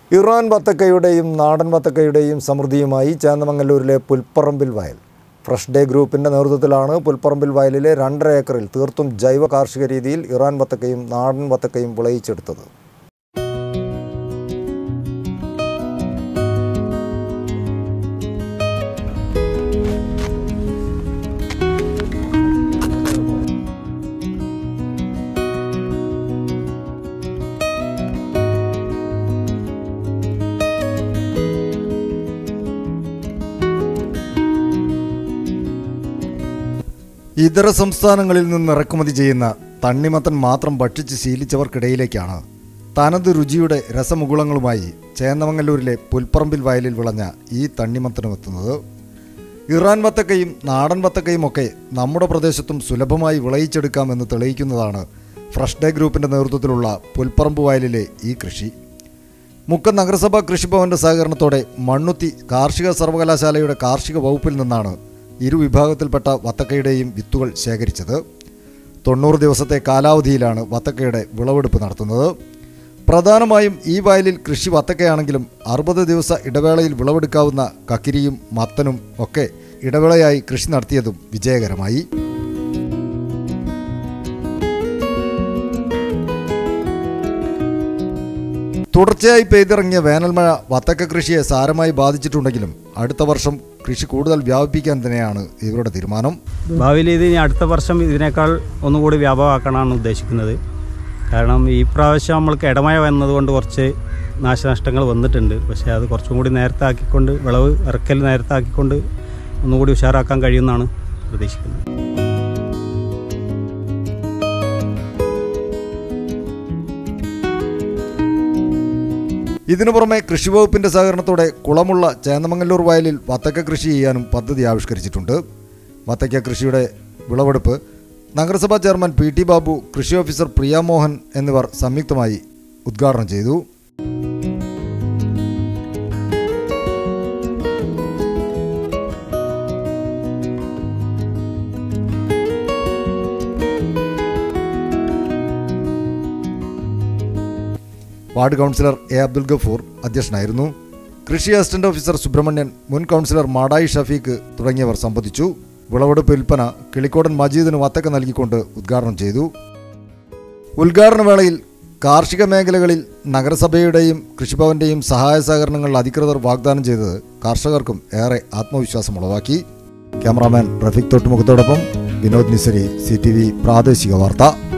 Iran വത്തക്കയുടെയും നാടൻ വത്തക്കയുടെയും സമൃദ്ധിയുമായി ചേന്നമംഗല്ലൂരിലെ പുൽപ്പറമ്പിൽ വയൽ fresh day ഗ്രൂപ്പിൻ്റെ നേതൃത്വത്തിലാണ് പുൽപ്പറമ്പിൽ വയലിലെ രണ്ടര ഏക്കറിൽ തീർത്തും ജൈവ കാർഷിക രീതിയിൽ ഇറാൻ വത്തക്കയും നാടൻ വത്തക്കയും വിളയിച്ചെടുത്തത് ഇതര സംസ്ഥാനങ്ങളിൽ നിന്ന് ഇറക്കുമതി ചെയ്യുന്ന തണ്ണിമത്തൻ മാത്രം ഭക്ഷിച്ച് ശീലിച്ചവർക്കിടയിലേക്കാണ് തനത് രുചിയുടെ രസമുകുളങ്ങളുമായി ചേന്നമംഗല്ലൂരിലെ പുൽപ്പറമ്പിൽ വയലിൽ വിളഞ്ഞ ഈ തണ്ണിമത്തനും എത്തുന്നത് ഇറാൻ വത്തക്കയും നാടൻ വത്തക്കയും ഒക്കെ നമ്മുടെ പ്രദേശത്തും സുലഭമായി വിളയിച്ചെടുക്കാമെന്ന് തെളിയിക്കുന്നതാണ് ഫ്രഷ് ഡേ ഗ്രൂപ്പിൻ്റെ നേതൃത്വത്തിലുള്ള പുൽപ്പറമ്പ് വയലിലെ ഈ കൃഷി മുക്കം നഗരസഭാ കൃഷിഭവന്റെ സഹകരണത്തോടെ മണ്ണുത്തി കാർഷിക സർവകലാശാലയുടെ കാർഷിക വകുപ്പിൽ നിന്നാണ് ഇരു വിഭാഗത്തിൽപ്പെട്ട വത്തക്കയുടെയും വിത്തുകൾ ശേഖരിച്ചത് തൊണ്ണൂറ് ദിവസത്തെ കാലാവധിയിലാണ് വത്തക്കയുടെ വിളവെടുപ്പ് നടത്തുന്നത് പ്രധാനമായും ഈ വയലിൽ കൃഷി വത്തക്കയാണെങ്കിലും അറുപത് ദിവസ ഇടവേളയിൽ വിളവെടുക്കാവുന്ന കക്കിരിയും മത്തനും ഒക്കെ ഇടവേളയായി കൃഷി നടത്തിയതും വിജയകരമായി തുടർച്ചയായി പെയ്തിറങ്ങിയ വേനൽമഴ വത്തക്ക കൃഷിയെ സാരമായി ബാധിച്ചിട്ടുണ്ടെങ്കിലും അടുത്ത വർഷം കൃഷി കൂടുതൽ വ്യാപിപ്പിക്കാൻ തന്നെയാണ് ഇവരുടെ തീരുമാനം ഭാവിയിൽ ഇത് ഇനി അടുത്ത വർഷം ഇതിനേക്കാൾ ഒന്നുകൂടി വ്യാപകമാക്കാനാണ് ഉദ്ദേശിക്കുന്നത് കാരണം ഈ പ്രാവശ്യം നമ്മൾക്ക് ഇടമഴ വന്നതുകൊണ്ട് കുറച്ച് നാശനഷ്ടങ്ങൾ വന്നിട്ടുണ്ട് പക്ഷേ അത് കുറച്ചും കൂടി നേരത്തെ ആക്കിക്കൊണ്ട് വിളവ് ഇറക്കൽ നേരത്തെ ആക്കിക്കൊണ്ട് ഒന്നുകൂടി ഉഷാറാക്കാൻ കഴിയുമെന്നാണ് പ്രതീക്ഷിക്കുന്നത് ഇതിനു പുറമെ കൃഷിവകുപ്പിന്റെ സഹകരണത്തോടെ കുളമുള്ള ചേന്നമംഗല്ലൂർ വയലിൽ വത്തക്ക കൃഷി ചെയ്യാനും പദ്ധതി ആവിഷ്കരിച്ചിട്ടുണ്ട് വത്തക്ക കൃഷിയുടെ വിളവെടുപ്പ് നഗരസഭാ ചെയർമാൻ പി ടി ബാബു കൃഷി ഓഫീസർ പ്രിയ മോഹൻ എന്നിവർ സംയുക്തമായി ഉദ്ഘാടനം ചെയ്തു ward councillor A Abdul Gafoor അധ്യക്ഷനായിരുന്നു കൃഷി അസിസ്റ്റന്റ് ഓഫീസർ സുബ്രഹ്മണ്യൻ മുൻ കൗൺസിലർ മാടായി ഷഫീഖ് തുടങ്ങിയവർ സംബന്ധിച്ചു വിളവെടുപ്പ് വിൽപ്പന കിളിക്കോടൻ മജീദിന് വത്തക്ക നൽകിക്കൊണ്ട് ഉദ്ഘാടനം ചെയ്തു ഉദ്ഘാടന വേളയിൽ കാർഷിക മേഖലകളിൽ നഗരസഭയുടെയും കൃഷിഭവന്റെയും സഹായ സഹകരണങ്ങൾ അധികൃതർ വാഗ്ദാനം ചെയ്തത് കർഷകർക്കും ഏറെ ആത്മവിശ്വാസം ഉളവാക്കി ക്യാമറാമാൻ റഫീഖ് തൊട്ടുമുഖത്തോടൊപ്പം വിനോദ് നിസരി സി പ്രാദേശിക വാർത്ത